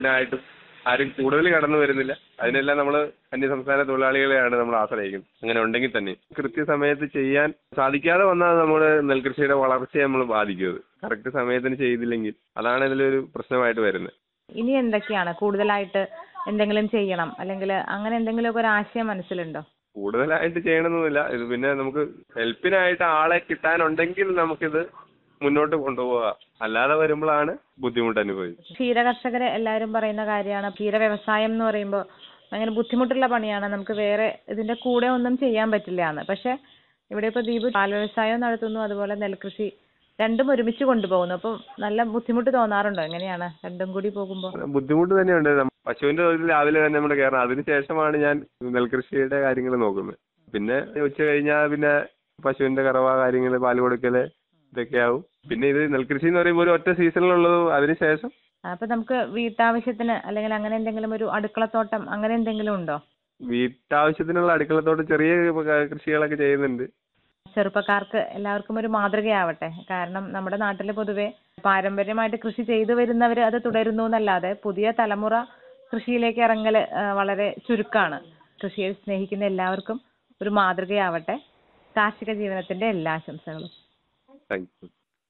ായിട്ടും ആരും കൂടുതൽ കടന്നു വരുന്നില്ല അതിനെല്ലാം നമ്മൾ അന്യസംസ്ഥാന തൊഴിലാളികളെയാണ് നമ്മൾ ആശ്രയിക്കുന്നത് അങ്ങനെ ഉണ്ടെങ്കിൽ തന്നെ കൃത്യസമയത്ത് ചെയ്യാൻ സാധിക്കാതെ വന്നാൽ നമ്മുടെ നെൽകൃഷിയുടെ വളർച്ചയെ നമ്മൾ ബാധിക്കുന്നത് കറക്റ്റ് സമയത്തിന് ചെയ്തില്ലെങ്കിൽ അതാണ് ഇതിലൊരു പ്രശ്നമായിട്ട് വരുന്നത് ഇനി എന്തൊക്കെയാണ് കൂടുതലായിട്ട് എന്തെങ്കിലും ചെയ്യണം അല്ലെങ്കിൽ അങ്ങനെ എന്തെങ്കിലുമൊക്കെ ഒരു ആശയം മനസ്സിലുണ്ടോ കൂടുതലായിട്ട് ചെയ്യണമെന്നില്ല ഇത് പിന്നെ നമുക്ക് ഹെൽപ്പിനായിട്ട് ആളെ കിട്ടാനുണ്ടെങ്കിൽ നമുക്കിത് മുന്നോട്ട് കൊണ്ടുപോകാം അല്ലാതെ വരുമ്പോഴാണ് ബുദ്ധിമുട്ട് അനുഭവിക്കുന്നത് ക്ഷീരകർഷകര് എല്ലാവരും പറയുന്ന കാര്യമാണ് ക്ഷീര വ്യവസായം എന്ന് പറയുമ്പോൾ ഭയങ്കര ബുദ്ധിമുട്ടുള്ള പണിയാണ് നമുക്ക് വേറെ ഇതിന്റെ കൂടെ ഒന്നും ചെയ്യാൻ പറ്റില്ല എന്ന് പക്ഷെ ഇവിടെ ഇപ്പൊ ദീപ് പാൽ വ്യവസായം നടത്തുന്നു അതുപോലെ നെൽകൃഷി രണ്ടും ഒരുമിച്ച് കൊണ്ടുപോകുന്നു അപ്പം നല്ല ബുദ്ധിമുട്ട് തോന്നാറുണ്ടോ എങ്ങനെയാണ് രണ്ടും കൂടി പോകുമ്പോൾ ബുദ്ധിമുട്ട് തന്നെയുണ്ട് നമ്മ- പശുവിന്റെ തൊഴിൽ രാവിലെ തന്നെ നമ്മൾ കയറണം അതിനുശേഷമാണ് ഞാൻ നെൽകൃഷിയുടെ കാര്യങ്ങൾ നോക്കുന്നത് പിന്നെ ഉച്ച കഴിഞ്ഞാൽ പിന്നെ പശുവിന്റെ കറവ കാര്യങ്ങൾ പാല് കൊടുക്കല് ഇതൊക്കെയാവും പിന്നെ ഇത് നെൽകൃഷി എന്ന് പറയുമ്പോൾ ഒരു ഒറ്റ സീസണിലുള്ളത് അതിനുശേഷം അപ്പൊ നമുക്ക് വീട്ടാവശ്യത്തിന് അല്ലെങ്കിൽ അങ്ങനെ എന്തെങ്കിലും ഒരു അടുക്കളത്തോട്ടം അങ്ങനെ എന്തെങ്കിലും ഉണ്ടോ വീട്ടാവശ്യത്തിനുള്ള അടുക്കളത്തോട്ട് ചെറിയ കൃഷികളൊക്കെ ചെയ്യുന്നുണ്ട് ചെറുപ്പക്കാർക്ക് എല്ലാവർക്കും ഒരു മാതൃകയാവട്ടെ കാരണം നമ്മുടെ നാട്ടിൽ പൊതുവെ പാരമ്പര്യമായിട്ട് കൃഷി ചെയ്തു വരുന്നവർ അത് തുടരുന്നു എന്നല്ലാതെ പുതിയ തലമുറ കൃഷിയിലേക്ക് ഇറങ്ങല് ആ, വളരെ ചുരുക്കമാണ് കൃഷിയെ സ്നേഹിക്കുന്ന എല്ലാവർക്കും ഒരു മാതൃകയാവട്ടെ കാർഷിക ജീവനത്തിന്റെ എല്ലാ ആശംസകളും താങ്ക് യു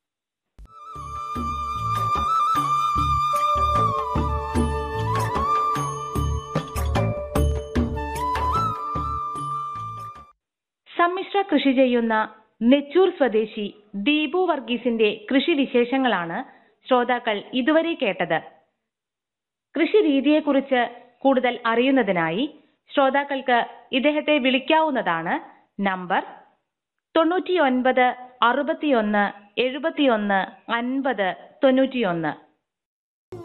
സമ്മിശ്ര കൃഷി ചെയ്യുന്ന നെച്ചൂർ സ്വദേശി ദീപു വർഗീസിന്റെ കൃഷി വിശേഷങ്ങളാണ് ശ്രോതാക്കൾ ഇതുവരെ കേട്ടത് കൃഷി രീതിയെക്കുറിച്ച് കൂടുതൽ അറിയുന്നതിനായി ശ്രോതാക്കൾക്ക് ഇദ്ദേഹത്തെ വിളിക്കാവുന്നതാണ് നമ്പർ തൊണ്ണൂറ്റിയൊൻപത് അറുപത്തിയൊന്ന് എഴുപത്തിയൊന്ന് അൻപത് തൊണ്ണൂറ്റിയൊന്ന്